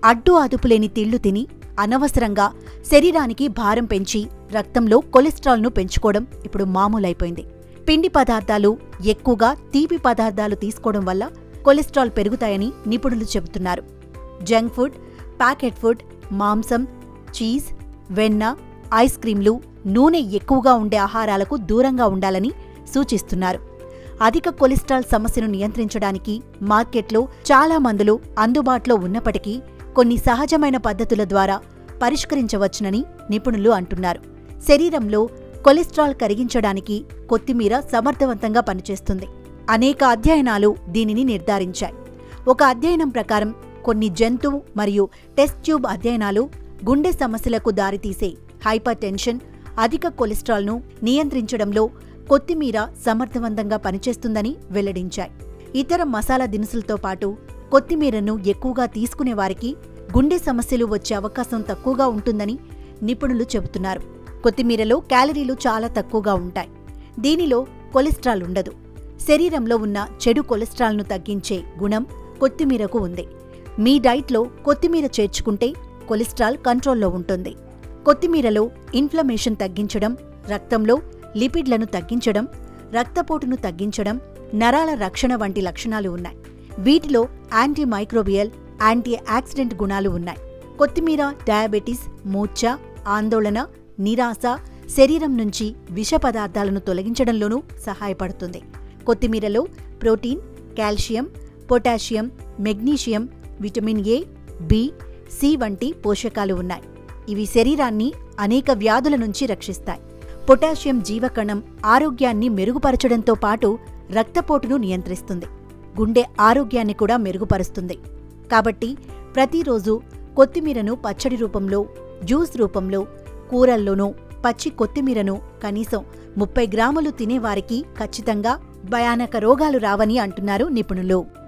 అడ్డు అదుపులేని తిళ్లు తిని అనవసరంగా శరీరానికి భారం పెంచి రక్తంలో కొలెస్ట్రాల్ను పెంచుకోవడం ఇప్పుడు మామూలైపోయింది పిండి పదార్థాలు ఎక్కువగా తీపి పదార్థాలు తీసుకోవడం వల్ల కొలెస్ట్రాల్ పెరుగుతాయని నిపుణులు చెబుతున్నారు జంక్ ఫుడ్ ప్యాకెట్ ఫుడ్ మాంసం చీజ్ వెన్న ఐస్ క్రీంలు నూనె ఎక్కువగా ఉండే ఆహారాలకు దూరంగా ఉండాలని సూచిస్తున్నారు అధిక కొలెస్ట్రాల్ సమస్యను నియంత్రించడానికి మార్కెట్లో చాలా మందులు అందుబాటులో ఉన్నప్పటికీ కొన్ని సహజమైన పద్ధతుల ద్వారా పరిష్కరించవచ్చునని నిపుణులు అంటున్నారు శరీరంలో కొలెస్ట్రాల్ కరిగించడానికి కొత్తిమీర సమర్థవంతంగా పనిచేస్తుంది అనేక అధ్యయనాలు దీనిని నిర్ధారించాయి ఒక అధ్యయనం ప్రకారం కొన్ని జంతు మరియు టెస్ట్ ట్యూబ్ అధ్యయనాలు గుండె సమస్యలకు దారితీసే హైపర్ టెన్షన్ అధిక కొలెస్ట్రాల్ను నియంత్రించడంలో కొత్తిమీర సమర్థవంతంగా పనిచేస్తుందని వెల్లడించాయి ఇతర మసాలా దినుసులతో పాటు కొత్తిమీరను ఎక్కువగా తీసుకునే వారికి గుండె సమస్యలు వచ్చే అవకాశం తక్కువగా ఉంటుందని నిపుణులు చెబుతున్నారు కొత్తిమీరలో క్యాలరీలు చాలా తక్కువగా ఉంటాయి దీనిలో కొలెస్ట్రాల్ ఉండదు శరీరంలో ఉన్న చెడు కొలెస్ట్రాల్ను తగ్గించే గుణం కొత్తిమీరకు ఉంది మీ డైట్లో కొత్తిమీర చేర్చుకుంటే కొలెస్ట్రాల్ కంట్రోల్లో ఉంటుంది కొత్తిమీరలో ఇన్ఫ్లమేషన్ తగ్గించడం రక్తంలో లిపిడ్లను తగ్గించడం రక్తపోటును తగ్గించడం నరాల రక్షణ వంటి లక్షణాలు ఉన్నాయి వీటిలో యాంటీ మైక్రోబియల్ యాంటీ యాక్సిడెంట్ గుణాలు ఉన్నాయి కొత్తిమీర డయాబెటిస్ మూర్ఛ ఆందోళన నిరాశ శరీరం నుంచి విష పదార్థాలను తొలగించడంలోనూ సహాయపడుతుంది కొత్తిమీరలో protein calcium potassium magnesium vitamin A B C వంటి పోషకాలు ఉన్నాయి ఇవి శరీరాన్ని అనేక వ్యాధుల నుంచి రక్షిస్తాయి పొటాషియం జీవకణం ఆరోగ్యాన్ని మెరుగుపరచడంతో పాటు రక్తపోటును నియంత్రిస్తుంది గుండె ఆరోగ్యాన్ని కూడా మెరుగుపరుస్తుంది కాబట్టి ప్రతిరోజు కొత్తిమీరను పచ్చడి రూపంలో జ్యూస్ రూపంలో కూరల్లోనూ పచ్చి కొత్తిమీరను కనీసం ముప్పై గ్రాములు తినేవారికి ఖచ్చితంగా భయానక రోగాలు రావని అంటున్నారు నిపుణులు